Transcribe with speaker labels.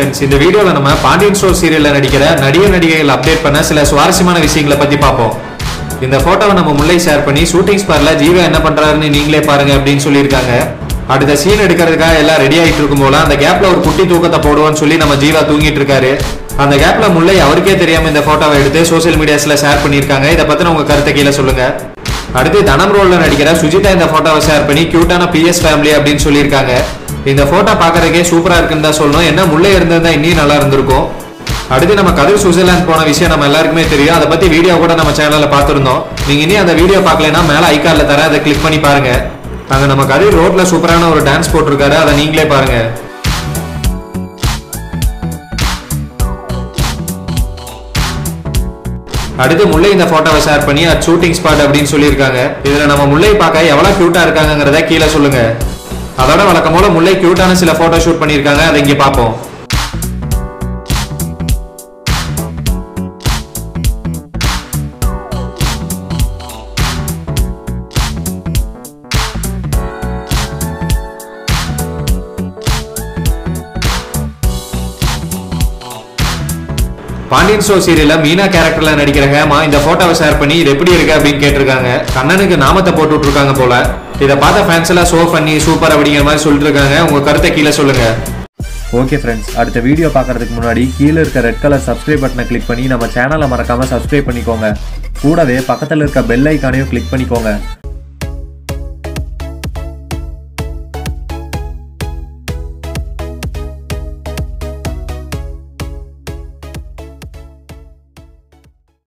Speaker 1: friends இந்த வீடியோவில் நம்ம பாண்டியன் ஸ்டோர் சீரியலில் நடிக்கிற நடிகர் நடிகைகள் அப்டேட் பண்ண சில சுவாரஸ்யமான விஷயங்களை பற்றி பார்ப்போம் இந்த ஃபோட்டோவை நம்ம முல்லை ஷேர் பண்ணி ஷூட்டிங் ஸ்பாரில் ஜீவா என்ன பண்ணுறாருன்னு நீங்களே பாருங்க அப்படின்னு சொல்லியிருக்காங்க அடுத்த சீன் எடுக்கிறதுக்காக எல்லாம் ரெடி ஆகிட்டு இருக்கும் போல அந்த கேப்ல ஒரு குட்டி தூக்கத்தை போடுவோம்னு சொல்லி நம்ம ஜீவா தூங்கிட்டு இருக்காரு அந்த கேப்ல முல்லை அவருக்கே தெரியாம இந்த போட்டோவை எடுத்து சோஷியல் மீடியாஸ்ல ஷேர் பண்ணியிருக்காங்க இதை பத்தின உங்க கருத்தை கீழே சொல்லுங்க அடுத்து தனம் ரோல்ல நடிக்கிற சுஜிதா இந்த போட்டோவை ஷேர் பண்ணி கியூட்டான பிஎஸ் ஃபேமிலி அப்படின்னு சொல்லியிருக்காங்க இந்த போட்டோ பார்க்கறதுக்கே சூப்பரா இருக்குன்னு தான் சொல்லணும் என்ன முல்லை இருந்திருந்தா இன்னும் நல்லா இருந்திருக்கும் அடுத்து நம்ம கதிர் சுவிட்சர்லாந்து போன விஷயம் நம்ம எல்லாருக்குமே தெரியும் அதை பத்தி வீடியோ கூட நம்ம சேனல்ல பார்த்திருந்தோம் நீங்க இனி அந்த வீடியோ பார்க்கலைன்னா மேல ஐகார்ல தர அதை கிளிக் பண்ணி பாருங்க அங்க நம்ம கதிர் ரோட்ல சூப்பரான ஒரு டான்ஸ் போட்டிருக்காரு அதை நீங்களே பாருங்க அடுத்து முல்லை இந்த போட்டோவை ஷேர் பண்ணி அது ஷூட்டிங் ஸ்பாட் அப்படின்னு சொல்லியிருக்காங்க இதுல நம்ம முல்லை பார்க்க எவ்வளவு கியூட்டா இருக்காங்கிறத கீழே சொல்லுங்க அதோட வழக்கம் போல முல்லை கியூட்டான சில போட்டோ ஷூட் பண்ணியிருக்காங்க அதை இங்கே பார்ப்போம் பாண்டியன் ஷோ சீரியல்ல மீனா கேரக்டர்ல நடிக்கிற ஹேமா இந்த போட்டோவை ஷேர் பண்ணி இது எப்படி இருக்கு அப்படின்னு கேட்டிருக்காங்க கண்ணனுக்கு நாமத்தை போட்டு விட்டுருக்காங்க போல இதை பார்த்த ஃபேன்ஸ் எல்லாம் ஷோ பண்ணி சூப்பர் அப்படிங்கிற மாதிரி சொல்லிட்டு இருக்காங்க உங்க கருத்தை கீழே சொல்லுங்க
Speaker 2: ஓகே ஃப்ரெண்ட்ஸ் அடுத்த வீடியோ பார்க்கறதுக்கு முன்னாடி கீழே இருக்க ரெட் கலர் சப்ஸ்கிரைப் பட்டனை கிளிக் பண்ணி நம்ம சேனலை மறக்காம சப்ஸ்கிரைப் பண்ணிக்கோங்க கூடவே பக்கத்தில் இருக்க பெல் ஐக்கானையும் கிளிக் பண்ணிக்கோங்க